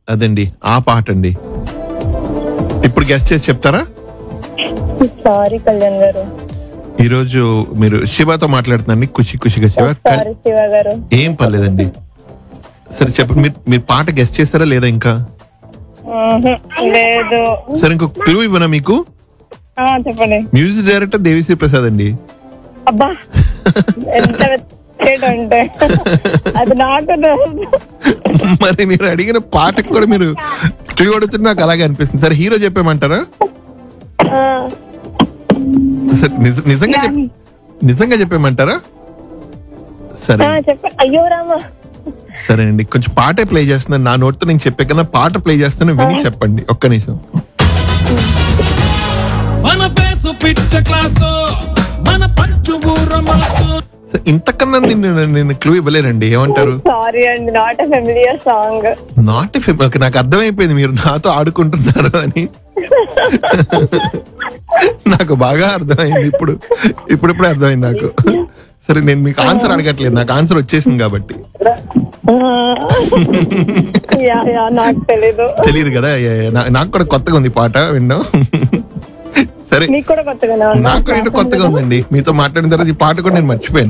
అదండి ఆ పాట అండి ఇప్పుడు గెస్ట్ చేసి చెప్తారా సారీ కళ్యాణ్ గారు ఈరోజు మీరు శివతో మాట్లాడుతున్నాండి ఖుషి ఖుషిగా శివ కా- సారీ శివ గారు ఏం పర్లేదండి సరే చెప్పండి మీరు మీరు పాట గెస్ట్ చేస్తారా లేదా ఇంకా మ్మ్హ. లేదు సరే ఇంకొక క్లూ ఇవ్వనా మీకు ఆ, చెప్పండి మ్యూజిక్ డైరెక్టర్ దేవిశ్రీ ప్రసాద్ అండి అబ్బా ఎంత వెచ్చేటు అంటే అది నాకు తెలుసు. మరి మీరు అడిగిన పాటకు కూడా మీరు క్లూ అడుగుతున్న నాకు అలాగే అనిపిస్తుంది సరే హీరో చెప్పేమంటారా ఆ, సరే, నిజ- నిజంగా చెప్ నిజంగా చెప్పేమంటారా సరే ఆ, చెప్పండి అయ్యో రామా సరే అండి కొంచెం పాటే ప్లే చేస్తున్నాను నా నోట్తో నేను చెప్పే కన్నా పాట ప్లే చేస్తాను విని చెప్పండి ఒక్క నిమిషం మన ఫేసు పిచ్చ క్లాసు మన పంచు ఊర మనసు సరే, ఇంతకన్నా నేను నేను క్లూ ఇవ్వలేరండి ఏమంటారు సారీ అండి not a familiar song not okay నాకు అర్థమైపోయింది మీరు నాతో ఆడుకుంటున్నారు అని నాకు బాగా అర్థమైంది ఇప్పుడు ఇప్పుడిప్పుడే అర్థమైంది నాకు సరే నేను మీకు ఆన్సర్ అడగట్లేదు నాకు ఆన్సర్ వచ్చేసింది కాబట్టి యా యా నాకు తెలీదు తెలియదు కదా యా- యా. నా- నాకు కూడా కొత్తగా ఉంది ఈ పాట విన్నాం సరే మీకు కూడా కొత్తగానే ఉందా? నాకు కూడా ఏంటో కొత్తగా ఉందండి మీతో మాట్లాడిన తర్వాత ఈ పాట కూడా నేను మర్చిపోయాను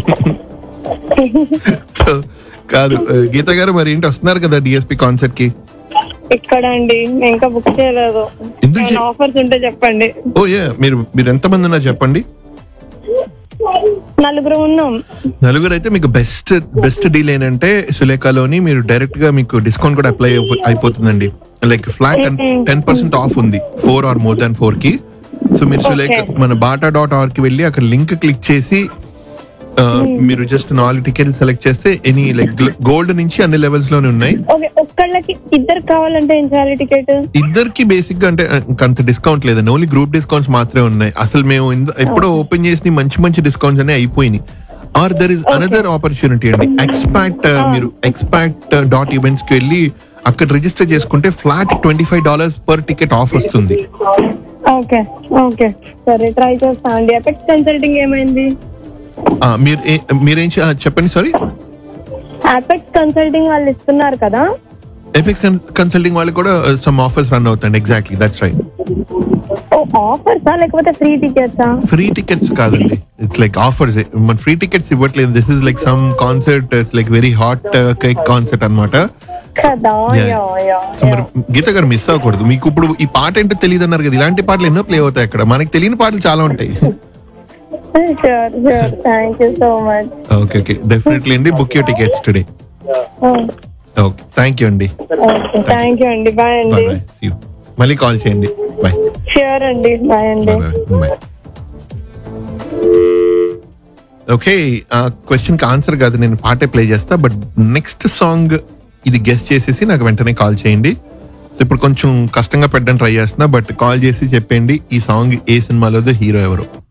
సో కాదు గీత గారు మరి ఏంటి వస్తున్నారు కదా డిఎస్పి కాన్సర్ట్ కి ఇక్కడ అండి నేను ఇంకా బుక్ చేయలేదు ఎందుకు చే- ఆఫర్స్ ఉంటే చెప్పండి ఓ ఏ మీరు మీరు ఎంతమంది ఉన్నారు చెప్పండి నలుగురు ఉన్నాం నలుగురు అయితే మీకు బెస్ట్ బెస్ట్ డీల్ ఏంటంటే సులేఖలోని మీరు డైరెక్ట్ గా మీకు డిస్కౌంట్ కూడా అప్లై అయిపోతుందండి like flat ten percent off ఉంది four or more than four కి సో మీరు సులేఖ Okay. మన బాటా డాట్ ఆర్ కి వెళ్ళి అక్కడ లింక్ క్లిక్ చేసి ఆ, మీరు జస్ట్ నాలుగు టికెట్లు సెలెక్ట్ చేస్తే ఎనీ లైక్ గోల్డ్ నుంచి అన్ని లెవెల్స్ లోనే ఉన్నాయి ఓకే ఒక్కళ్ళకి ఇద్దరు కావాలంటే ఏం చేయాలి టికెట్ ఇద్దరికి బేసిక్ గా అంటే ఇంక అంత డిస్కౌంట్ లేదండి ఓన్లీ గ్రూప్ డిస్కౌంట్స్ మాత్రమే ఉన్నాయి అసలు మేము ఇంద- ఎప్పుడో ఓపెన్ చేసి మంచి మంచి డిస్కౌంట్స్ అనే అయిపోయినాయి or there is another opportunity అండి ఎక్స్పాక్ట్ మీరు ఎక్స్పాక్ట్ డాట్ ఈవెంట్స్ కి వెళ్ళి అక్కడ రిజిస్టర్ చేసుకుంటే flat twenty five dollars per ticket off వస్తుంది ఓకే ఓకే సరే ట్రై చేస్తా అండి ఎఫెక్ట్ కన్సల్టింగ్ ఏమైంది ఆ, మీరు ఏ- మీరేం చే- ఆ, చెప్పండి సారీ అపెక్స్ కన్సల్టింగ్ వాళ్ళు ఇస్తున్నారు కదా ఎఫెక్స్ కన్సల్టింగ్ వాళ్ళు కూడా సమ్ ఆఫర్స్ రన్ అవుతాయండి ఎగ్జాక్ట్లీ దట్స్ రైట్ ఓ ఆఫర్సా లేకపోతే ఫ్రీ టికెట్సా ఫ్రీ టికెట్స్ కాదండి ఇట్స్ లైక్ ఆఫర్స్ మన ఫ్రీ టికెట్స్ ఇవ్వట్లేదు this is like some concert it's like very hot cake concert అన్నమాట కదా Yeah. యా యా సో మరి గీత గారు మిస్ అవ్వకూడదు మీకు ఇప్పుడు ఈ పాట ఏంటో తెలియదు అన్నారు కదా ఇలాంటి పాటలు ఎన్నో ప్లే అవుతాయి అక్కడ మనకి తెలియని పాటలు చాలా ఉంటాయి sure sure thank you so much okay okay definitely అండి book you tickets today okay thank you అండి ఓకే థ్యాంక్ యూ అండి బాయ్ బాయ్ అండి బాయ్ సీ యూ మళ్ళీ కాల్ చేయండి బాయ్ షూర్ అండి బాయ్ అండి బాయ్ బాయ్ ఓకే ఆ question కి ఆన్సర్ కాదు నేను పాటే ప్లే చేస్తా బట్ నెక్స్ట్ సాంగ్ ఇది గెస్ట్ చేసేసి నాకు వెంటనే కాల్ చేయండి సో ఇప్పుడు కొంచెం కష్టంగా పెట్టడానికి ట్రై చేస్తున్నా బట్ కాల్ చేసి చెప్పండి ఈ సాంగ్ ఏ సినిమాలో హీరో ఎవరు